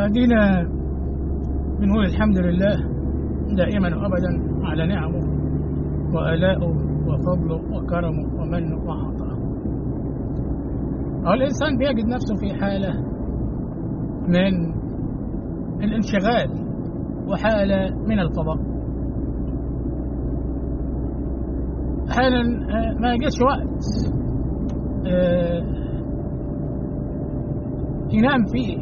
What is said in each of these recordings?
ودينا بنقول الحمد لله دائما وابدا على نعمه والائه وفضله وكرمه ومنه وعطاءه أو الإنسان بيجد نفسه في حالة من الانشغال وحالة من الفضاء أحيانا ما يجيش وقت ينام فيه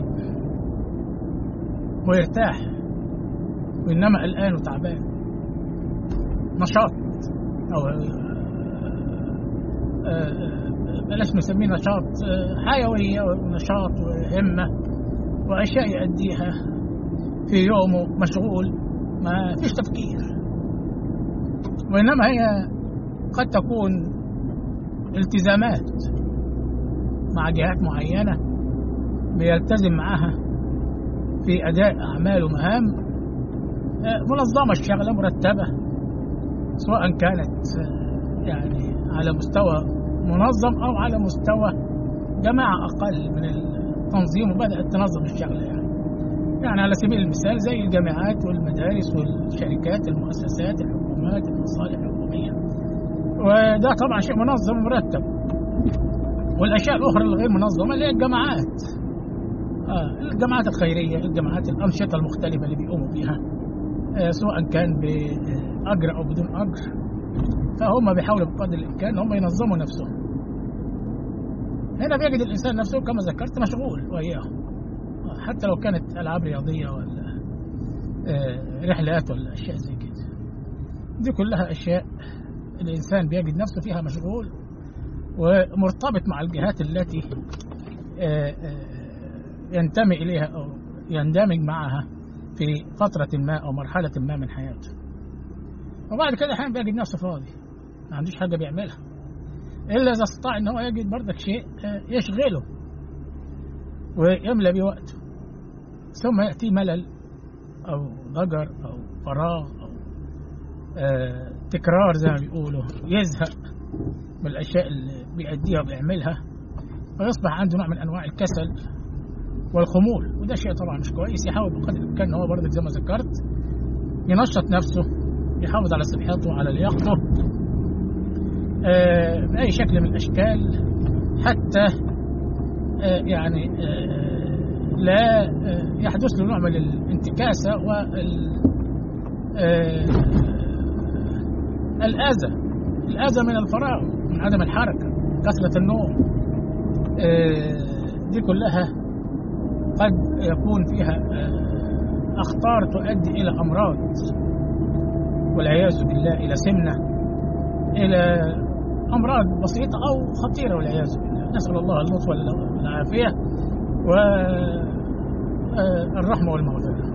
ويرتاح وإنما قلقان وتعبان نشاط أو بلاش نسميه نشاط حيوية ونشاط وهمة وأشياء يأديها في يومه مشغول ما فيش تفكير وإنما هي قد تكون التزامات مع جهات معينة بيلتزم معها في أداء أعمال ومهام منظمة الشغلة مرتبة سواء كانت يعني على مستوى منظم أو على مستوى جماعة أقل من التنظيم وبدأت تنظم الشغلة يعني يعني على سبيل المثال زي الجامعات والمدارس والشركات المؤسسات الحكومات المصالح الحكومية وده طبعا شيء منظم ومرتب والأشياء الأخرى الغير منظمة اللي هي الجامعات آه الجامعات الخيرية الجامعات الأنشطة المختلفة اللي بيقوموا بيها آه سواء كان بأجر أو بدون أجر فهم بيحاولوا بقدر الإمكان ان هم ينظموا نفسهم هنا بيجد الإنسان نفسه كما ذكرت مشغول وإياهم حتى لو كانت ألعاب رياضية ولا آه رحلات ولا أشياء زي كده دي كلها أشياء الإنسان بيجد نفسه فيها مشغول ومرتبط مع الجهات التي آه آه ينتمي إليها أو يندمج معها في فترة ما أو مرحلة ما من حياته وبعد كده أحيانا بيجد نفسه فاضي ما عندوش حاجة بيعملها إلا إذا استطاع إن هو يجد بردك شيء يشغله ويملى بيه وقته ثم يأتي ملل أو ضجر أو فراغ أو آه تكرار زي ما بيقولوا يزهق من الأشياء اللي بيأديها وبيعملها ويصبح عنده نوع من أنواع الكسل والخمول وده شيء طبعا مش كويس يحاول بقدر الإمكان إن هو بردك زي ما ذكرت ينشط نفسه يحافظ على صحته وعلى لياقته آه بأي شكل من الأشكال حتى آه يعني آه لا يحدث له نوع من الانتكاسة وال الأذى الأذى من الفراغ من عدم الحركة كثرة النوم دي كلها قد يكون فيها أخطار تؤدي إلى أمراض والعياذ بالله إلى سمنة إلى أمراض بسيطة أو خطيرة والعياذ بالله نسأل الله اللطف والعافية والرحمة والمغفرة